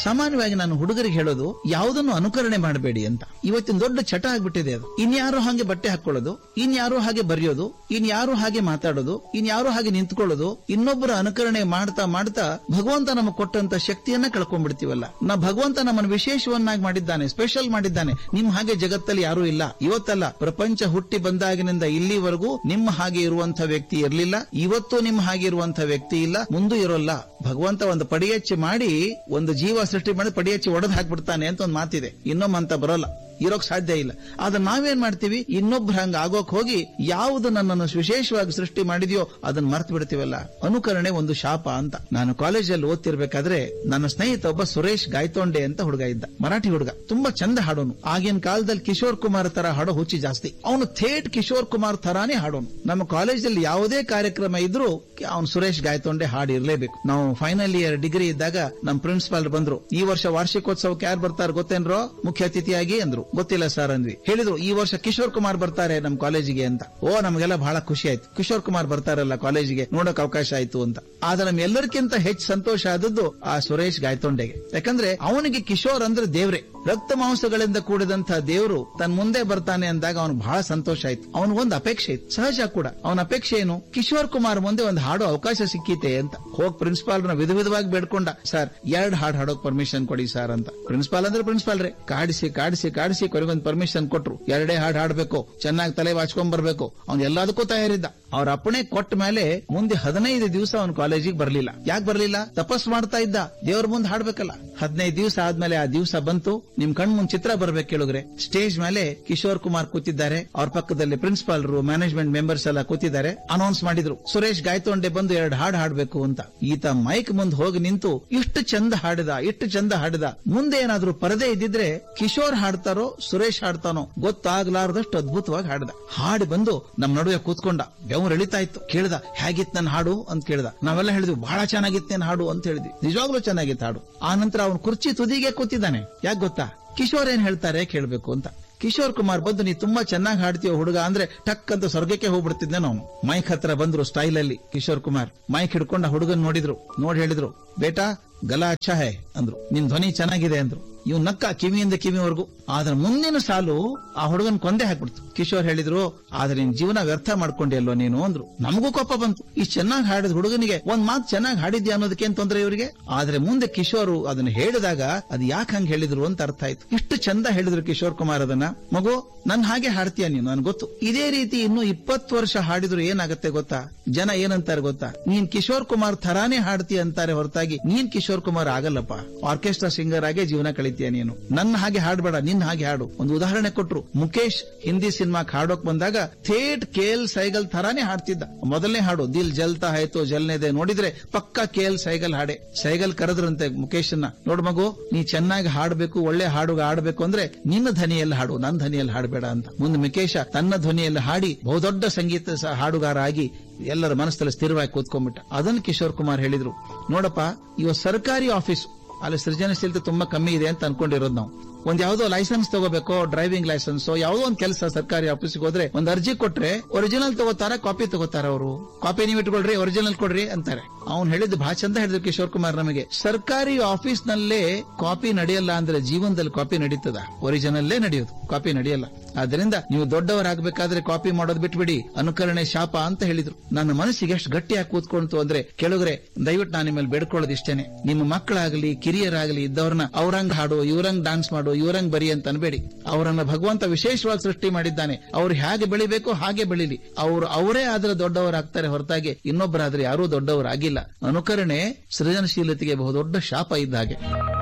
ಸಾಮಾನ್ಯವಾಗಿ ನಾನು ಹುಡುಗರಿಗೆ ಹೇಳೋದು ಯಾವುದನ್ನು ಅನುಕರಣೆ ಮಾಡಬೇಡಿ ಅಂತ ಇವತ್ತಿನ ದೊಡ್ಡ ಚಟ ಆಗ್ಬಿಟ್ಟಿದೆ ಅದು ಇನ್ಯಾರು ಹಾಗೆ ಬಟ್ಟೆ ಹಾಕೊಳ್ಳೋದು ಇನ್ಯಾರು ಹಾಗೆ ಬರೆಯೋದು ಇನ್ಯಾರು ಹಾಗೆ ಮಾತಾಡೋದು ಇನ್ಯಾರು ಹಾಗೆ ನಿಂತ್ಕೊಳ್ಳೋದು ಇನ್ನೊಬ್ಬರ ಅನುಕರಣೆ ಮಾಡ್ತಾ ಮಾಡ್ತಾ ಭಗವಂತ ನಮಗೆ ಕೊಟ್ಟಂತ ಶಕ್ತಿಯನ್ನ ಕಳ್ಕೊಂಡ್ಬಿಡ್ತೀವಲ್ಲ ನಾ ಭಗವಂತ ನಮ್ಮನ್ನು ವಿಶೇಷವನ್ನಾಗಿ ಮಾಡಿದ್ದಾನೆ ಸ್ಪೆಷಲ್ ಮಾಡಿದ್ದಾನೆ ನಿಮ್ ಹಾಗೆ ಜಗತ್ತಲ್ಲಿ ಯಾರೂ ಇಲ್ಲ ಇವತ್ತಲ್ಲ ಪ್ರಪಂಚ ಹುಟ್ಟಿ ಬಂದಾಗಿನಿಂದ ಇಲ್ಲಿವರೆಗೂ ನಿಮ್ಮ ಹಾಗೆ ಇರುವಂತ ವ್ಯಕ್ತಿ ಇರಲಿಲ್ಲ ಇವತ್ತು ನಿಮ್ಮ ಹಾಗೆ ಇರುವಂತ ವ್ಯಕ್ತಿ ಇಲ್ಲ ಮುಂದೂ ಇರೋಲ್ಲ ಭಗವಂತ ಒಂದು ಪಡಿಯಚ್ಚಿ ಮಾಡಿ ಒಂದು ಜೀವ ಸೃಷ್ಟಿ ಮಾಡಿ ಪಡಿಯಚ್ಚಿ ಒಡೆದು ಹಾಕ್ಬಿಡ್ತಾನೆ ಅಂತ ಒಂದು ಮಾತಿದೆ ಇನ್ನೊಮ್ಮೆ ಅಂತ ಬರೋಲ್ಲ ಇರೋಕ್ ಸಾಧ್ಯ ಇಲ್ಲ ಆದ್ರೆ ನಾವೇನ್ ಮಾಡ್ತೀವಿ ಇನ್ನೊಬ್ರು ಹಂಗ ಆಗೋಕ್ ಹೋಗಿ ಯಾವುದು ನನ್ನನ್ನು ವಿಶೇಷವಾಗಿ ಸೃಷ್ಟಿ ಮಾಡಿದ್ಯೋ ಅದನ್ನ ಮರ್ತು ಬಿಡ್ತೀವಲ್ಲ ಅನುಕರಣೆ ಒಂದು ಶಾಪ ಅಂತ ನಾನು ಕಾಲೇಜಲ್ಲಿ ಓದ್ತಿರ್ಬೇಕಾದ್ರೆ ನನ್ನ ಸ್ನೇಹಿತ ಒಬ್ಬ ಸುರೇಶ್ ಗಾಯ್ತೊಂಡೆ ಅಂತ ಹುಡುಗ ಇದ್ದ ಮರಾಠಿ ಹುಡುಗ ತುಂಬಾ ಚಂದ ಹಾಡೋನು ಆಗಿನ ಕಾಲದಲ್ಲಿ ಕಿಶೋರ್ ಕುಮಾರ್ ತರ ಹಾಡೋ ಹುಚ್ಚಿ ಜಾಸ್ತಿ ಅವನು ಥೇಟ್ ಕಿಶೋರ್ ಕುಮಾರ್ ತರಾನೇ ಹಾಡೋನು ನಮ್ಮ ಕಾಲೇಜಲ್ಲಿ ಯಾವುದೇ ಕಾರ್ಯಕ್ರಮ ಇದ್ರೂ ಅವನು ಸುರೇಶ್ ಗಾಯ್ತೊಂಡೆ ಹಾಡು ಇರಲೇಬೇಕು ನಾವು ಫೈನಲ್ ಇಯರ್ ಡಿಗ್ರಿ ಇದ್ದಾಗ ನಮ್ಮ ಪ್ರಿನ್ಸಿಪಾಲ್ ಬಂದ್ರು ಈ ವರ್ಷ ವಾರ್ಷಿಕೋತ್ಸವಕ್ಕೆ ಯಾರು ಬರ್ತಾರೆ ಗೊತ್ತೇನ್ರೋ ಮುಖ್ಯ ಅತಿಥಿಯಾಗಿ ಅಂದ್ರು ಗೊತ್ತಿಲ್ಲ ಸರ್ ಅಂದ್ವಿ ಹೇಳಿದ್ರು ಈ ವರ್ಷ ಕಿಶೋರ್ ಕುಮಾರ್ ಬರ್ತಾರೆ ನಮ್ ಕಾಲೇಜಿಗೆ ಅಂತ ಓ ನಮಗೆಲ್ಲ ಬಹಳ ಖುಷಿ ಆಯ್ತು ಕಿಶೋರ್ ಕುಮಾರ್ ಬರ್ತಾರಲ್ಲ ಕಾಲೇಜಿಗೆ ನೋಡಕ್ ಅವಕಾಶ ಆಯ್ತು ಅಂತ ಆದ್ರೆ ನಮ್ ಎಲ್ಲರಿಗಿಂತ ಹೆಚ್ಚು ಸಂತೋಷ ಆದದ್ದು ಆ ಸುರೇಶ್ ಗಾಯ್ತೊಂಡೆಗೆ ಯಾಕಂದ್ರೆ ಅವನಿಗೆ ಕಿಶೋರ್ ಅಂದ್ರೆ ದೇವ್ರೆ ರಕ್ತ ಮಾಂಸಗಳಿಂದ ಕೂಡಿದಂತ ದೇವರು ತನ್ನ ಮುಂದೆ ಬರ್ತಾನೆ ಅಂದಾಗ ಅವನು ಬಹಳ ಸಂತೋಷ ಆಯ್ತು ಅವನಿಗೊಂದು ಅಪೇಕ್ಷೆ ಇತ್ತು ಸಹಜ ಕೂಡ ಅವನ ಅಪೇಕ್ಷೆ ಏನು ಕಿಶೋರ್ ಕುಮಾರ್ ಮುಂದೆ ಒಂದು ಹಾಡೋ ಅವಕಾಶ ಸಿಕ್ಕಿತೆ ಅಂತ ಹೋಗ್ ಪ್ರಿನ್ಸಿಪಾಲ್ ವಿಧ ವಿಧವಾಗಿ ಬೇಡ್ಕೊಂಡ ಸರ್ ಎರಡ್ ಹಾಡ್ ಹಾಡೋಕ್ ಪರ್ಮಿಷನ್ ಕೊಡಿ ಸರ್ ಅಂತ ಪ್ರಿನ್ಸಿಪಾಲ್ ಅಂದ್ರೆ ಪ್ರಿನ್ಸಿಪಾಲ್ ರೇ ಕಾಡಿಸಿ ಕಾಡಿಸಿ ಕಾಡಿಸಿ ಕೊನೆಗೊಂದು ಪರ್ಮಿಷನ್ ಕೊಟ್ರು ಎರಡೇ ಹಾಡ್ ಹಾಡ್ಬೇಕು ಚೆನ್ನಾಗಿ ತಲೆ ವಾಚ್ಕೊಂಡ್ ಬರ್ಬೇಕು ಅವ್ನು ಎಲ್ಲದಕ್ಕೂ ತಯಾರಿದ್ದ ಅವ್ರ ಅಪ್ಪಣೆ ಕೊಟ್ಟ ಮೇಲೆ ಮುಂದೆ ಹದಿನೈದು ದಿವಸ ಅವನು ಕಾಲೇಜಿಗೆ ಬರ್ಲಿಲ್ಲ ಯಾಕೆ ಬರ್ಲಿಲ್ಲ ತಪಸ್ ಮಾಡ್ತಾ ಇದ್ದ ದೇವ್ರ ಮುಂದೆ ಹಾಡ್ಬೇಕಲ್ಲ ಹದಿನೈದು ದಿವಸ ಆದ್ಮೇಲೆ ಆ ದಿವಸ ಬಂತು ನಿಮ್ ಕಣ್ ಮುಂದ್ ಚಿತ್ರ ಬರ್ಬೇಕು ಕೇಳಿದ್ರೆ ಸ್ಟೇಜ್ ಮೇಲೆ ಕಿಶೋರ್ ಕುಮಾರ್ ಕೂತಿದ್ದಾರೆ ಅವ್ರ ಪಕ್ಕದಲ್ಲಿ ಪ್ರಿನ್ಸಿಪಾಲ್ರು ಮ್ಯಾನೇಜ್ಮೆಂಟ್ ಮೆಂಬರ್ಸ್ ಎಲ್ಲ ಕೂತಿದ್ದಾರೆ ಅನೌನ್ಸ್ ಮಾಡಿದ್ರು ಸುರೇಶ್ ಗಾಯ್ತೊಂಡೆ ಬಂದು ಎರಡು ಹಾಡು ಹಾಡ್ಬೇಕು ಅಂತ ಈತ ಮೈಕ್ ಮುಂದ್ ಹೋಗಿ ನಿಂತು ಇಷ್ಟು ಚಂದ ಹಾಡಿದ ಇಷ್ಟು ಚಂದ ಹಾಡಿದ ಮುಂದೆ ಏನಾದ್ರೂ ಪರದೆ ಇದ್ದಿದ್ರೆ ಕಿಶೋರ್ ಹಾಡ್ತಾರೋ ಸುರೇಶ್ ಹಾಡ್ತಾನೋ ಗೊತ್ತಾಗ್ಲಾರ್ದಷ್ಟು ಅದ್ಭುತವಾಗಿ ಹಾಡಿದ ಹಾಡಿ ಬಂದು ನಮ್ ನಡುವೆ ಕೂತ್ಕೊಂಡ ಬೆವರು ಎಳಿತಾ ಇತ್ತು ಕೇಳ್ದ ಹೇಗಿತ್ತು ನನ್ನ ಹಾಡು ಅಂತ ಕೇಳ್ದ ನಾವೆಲ್ಲ ಹೇಳಿದ್ವಿ ಬಹಳ ಚೆನ್ನಾಗಿತ್ತು ನನ್ನ ಹಾಡು ಅಂತ ಹೇಳಿದ್ವಿ ನಿಜವಾಗ್ಲೂ ಚೆನ್ನಾಗಿತ್ತು ಹಾಡು ಆ ನಂತರ ಅವನು ಕುರ್ಚಿ ತುದಿಗೆ ಕೂತಿದ್ದಾನೆ ಯಾಕೆ ಗೊತ್ತಾ ಕಿಶೋರ್ ಏನ್ ಹೇಳ್ತಾರೆ ಕೇಳ್ಬೇಕು ಅಂತ ಕಿಶೋರ್ ಕುಮಾರ್ ಬಂದು ನೀ ತುಂಬಾ ಚೆನ್ನಾಗಿ ಹಾಡ್ತೀವ ಹುಡುಗ ಅಂದ್ರೆ ಟಕ್ ಅಂತ ಸ್ವರ್ಗಕ್ಕೆ ಹೋಗ್ಬಿಡ್ತಿದ್ದೆ ನಾವು ಮೈಕ್ ಹತ್ರ ಬಂದ್ರು ಸ್ಟೈಲ್ ಅಲ್ಲಿ ಕಿಶೋರ್ ಕುಮಾರ್ ಮೈಕ್ ಹಿಡ್ಕೊಂಡ ಹುಡುಗನ್ ನೋಡಿದ್ರು ನೋಡಿ ಹೇಳಿದ್ರು ಬೇಟಾ ಗಲಾ ಅಚ್ಚಾ ಹೇ ಅಂದ್ರು ನಿನ್ ಧ್ವನಿ ಚೆನ್ನಾಗಿದೆ ಅಂದ್ರು ಇವ್ ನಕ್ಕ ಕಿವಿಯಿಂದ ಕಿವಿವರೆಗೂ ಆದ್ರೆ ಮುಂದಿನ ಸಾಲು ಆ ಹುಡುಗನ್ ಕೊಂದೆ ಹಾಕ್ಬಿಡ್ತು ಕಿಶೋರ್ ಹೇಳಿದ್ರು ಆದ್ರೆ ನಿನ್ ಜೀವನ ವ್ಯರ್ಥ ಮಾಡ್ಕೊಂಡಿಯಲ್ವ ನೀನು ಅಂದ್ರು ನಮಗೂ ಕೋಪ ಬಂತು ಇಷ್ಟು ಚೆನ್ನಾಗಿ ಹಾಡಿದ ಹುಡುಗನಿಗೆ ಒಂದ್ ಮಾತು ಚೆನ್ನಾಗಿ ಹಾಡಿದ್ಯಾ ಅನ್ನೋದಕ್ಕೆ ಏನ್ ತೊಂದ್ರೆ ಇವರಿಗೆ ಆದ್ರೆ ಮುಂದೆ ಕಿಶೋರ್ ಅದನ್ನ ಹೇಳಿದಾಗ ಅದು ಯಾಕೆ ಹಂಗ್ ಹೇಳಿದ್ರು ಅಂತ ಅರ್ಥ ಆಯ್ತು ಇಷ್ಟು ಚಂದ ಹೇಳಿದ್ರು ಕಿಶೋರ್ ಕುಮಾರ್ ಅದನ್ನ ಮಗು ನನ್ ಹಾಗೆ ಹಾಡ್ತೀಯ ನೀನು ನನ್ ಗೊತ್ತು ಇದೇ ರೀತಿ ಇನ್ನು ಇಪ್ಪತ್ತು ವರ್ಷ ಹಾಡಿದ್ರು ಏನಾಗುತ್ತೆ ಗೊತ್ತಾ ಜನ ಏನಂತಾರೆ ಗೊತ್ತಾ ನೀನ್ ಕಿಶೋರ್ ಕುಮಾರ್ ಥರಾನೇ ಹಾಡ್ತೀಯ ಅಂತಾರೆ ಹೊರತಾಗಿ ನೀನ್ ಕಿಶೋರ್ ಕುಮಾರ್ ಆಗಲ್ಲಪ್ಪ ಆರ್ಕೆಸ್ಟ್ರಾ ಸಿಂಗರ್ ಆಗೇ ಜೀವನ ಕಳಿತೀಯ ನೀನು ನನ್ನ ಹಾಗೆ ಹಾಡ್ಬೇಡ ನಿನ್ನ ಹಾಗೆ ಹಾಡು ಒಂದು ಉದಾಹರಣೆ ಕೊಟ್ರು ಮುಖೇಶ್ ಹಿಂದಿ ಸಿನಿಮಾಕ್ ಹಾಡೋಕ್ ಬಂದಾಗ ಥೇಟ್ ಕೇಲ್ ಸೈಗಲ್ ಥರಾನೇ ಹಾಡ್ತಿದ್ದ ಮೊದಲನೇ ಹಾಡು ದಿಲ್ ಜಲ್ತಾ ಆಯ್ತು ಜಲ್ನೆದೆ ನೋಡಿದ್ರೆ ಪಕ್ಕ ಕೇಲ್ ಸೈಗಲ್ ಹಾಡೆ ಸೈಗಲ್ ಕರೆದ್ರಂತೆ ಮುಖೇಶನ್ನ ನೋಡ್ ಮಗು ನೀ ಚೆನ್ನಾಗಿ ಹಾಡ್ಬೇಕು ಒಳ್ಳೆ ಹಾಡುಗ ಆಡ್ಬೇಕು ಅಂದ್ರೆ ನಿನ್ನ ಧ್ವನಿಯಲ್ಲಿ ಹಾಡು ನನ್ನ ಧ್ವನಿಯಲ್ಲಿ ಹಾಡಬೇಡ ಅಂತ ಮುಂದೆ ಮುಖೇಶ ತನ್ನ ಧ್ವನಿಯಲ್ಲಿ ಹಾಡಿ ಬಹುದೊಡ್ಡ ಸಂಗೀತ ಸ- ಹಾಡುಗಾರ ಆಗಿ ಎಲ್ಲರ ಮನಸ್ಸಲ್ಲಿ ಸ್ಥಿರವಾಗಿ ಕೂತ್ಕೊಂಡ್ಬಿಟ್ಟ ಅದನ್ನ ಕಿಶೋರ್ ಕುಮಾರ್ ಹೇಳಿದ್ರು ನೋಡಪ್ಪ ಇವ ಸರ್ಕಾರಿ ಆಫೀಸ್ ಅಲ್ಲಿ ಸೃಜನಶೀಲತೆ ತುಂಬಾ ಕಮ್ಮಿ ಇದೆ ಅಂತ ಅನ್ಕೊಂಡಿರೋದು ನಾವು ಒಂದ್ ಯಾವ್ದೋ ಲೈಸೆನ್ಸ್ ತಗೋಬೇಕೋ ಡ್ರೈವಿಂಗ್ ಲೈಸೆನ್ಸ್ ಯಾವ್ದೋ ಒಂದ್ ಕೆಲಸ ಸರ್ಕಾರಿ ಆಫೀಸ್ಗೆ ಹೋದ್ರೆ ಒಂದ್ ಅರ್ಜಿ ಕೊಟ್ರೆ ಒರಿಜಿನಲ್ ತಗೋತಾರ ಕಾಪಿ ತಗೋತಾರ ಅವರು ಕಾಪಿ ನೀವು ಇಟ್ಕೊಳ್ರಿ ಒರಿಜಿನಲ್ ಕೊಡ್ರಿ ಅಂತಾರೆ ಅವ್ನು ಹೇಳಿದ್ದು ಬಹಳ ಚಂದ ಹೇಳಿದ್ರು ಕಿಶೋರ್ ಕುಮಾರ್ ನಮಗೆ ಸರ್ಕಾರಿ ಆಫೀಸ್ ನಲ್ಲೇ ಕಾಪಿ ನಡೆಯಲ್ಲ ಅಂದ್ರೆ ಜೀವನದಲ್ಲಿ ಕಾಪಿ ನಡೀತದ ಒರಿಜಿನಲ್ಲೇ ನಡೆಯೋದು ಕಾಪಿ ನಡೆಯಲ್ಲ ಆದ್ರಿಂದ ನೀವು ದೊಡ್ಡವರಾಗಬೇಕಾದ್ರೆ ಕಾಪಿ ಮಾಡೋದು ಬಿಟ್ಬಿಡಿ ಅನುಕರಣೆ ಶಾಪ ಅಂತ ಹೇಳಿದ್ರು ನನ್ನ ಮನಸ್ಸಿಗೆ ಎಷ್ಟು ಗಟ್ಟಿಯಾಗಿ ಕೂತ್ಕೊಂತು ಅಂದ್ರೆ ಕೆಳಗರೆ ದಯವಿಟ್ಟು ನಾನು ನಿಮ್ಮಲ್ಲಿ ಬೇಡ್ಕೊಳ್ಳೋದು ಇಷ್ಟೇನೆ ನಿಮ್ಮ ಮಕ್ಕಳಾಗಲಿ ಕಿರಿಯರಾಗಲಿ ಇದ್ದವ್ರನ್ನ ಅವ್ರಂಗ್ ಹಾಡು ಇವ್ರಂಗ್ ಡಾನ್ಸ್ ಮಾಡು ಇವ್ರಂಗ್ ಬರಿ ಅಂತ ಅನ್ಬೇಡಿ ಅವರನ್ನ ಭಗವಂತ ವಿಶೇಷವಾಗಿ ಸೃಷ್ಟಿ ಮಾಡಿದ್ದಾನೆ ಅವ್ರು ಹೇಗೆ ಬೆಳಿಬೇಕೋ ಹಾಗೆ ಬೆಳಿಲಿ ಅವ್ರು ಅವರೇ ಆದ್ರೆ ದೊಡ್ಡವರಾಗ್ತಾರೆ ಹೊರತಾಗಿ ಇನ್ನೊಬ್ಬರಾದ್ರೆ ಯಾರೂ ದೊಡ್ಡವರಾಗಿಲ್ಲ ಅನುಕರಣೆ ಸೃಜನಶೀಲತೆಗೆ ಬಹುದೊಡ್ಡ ಶಾಪ ಇದ್ದ ಹಾಗೆ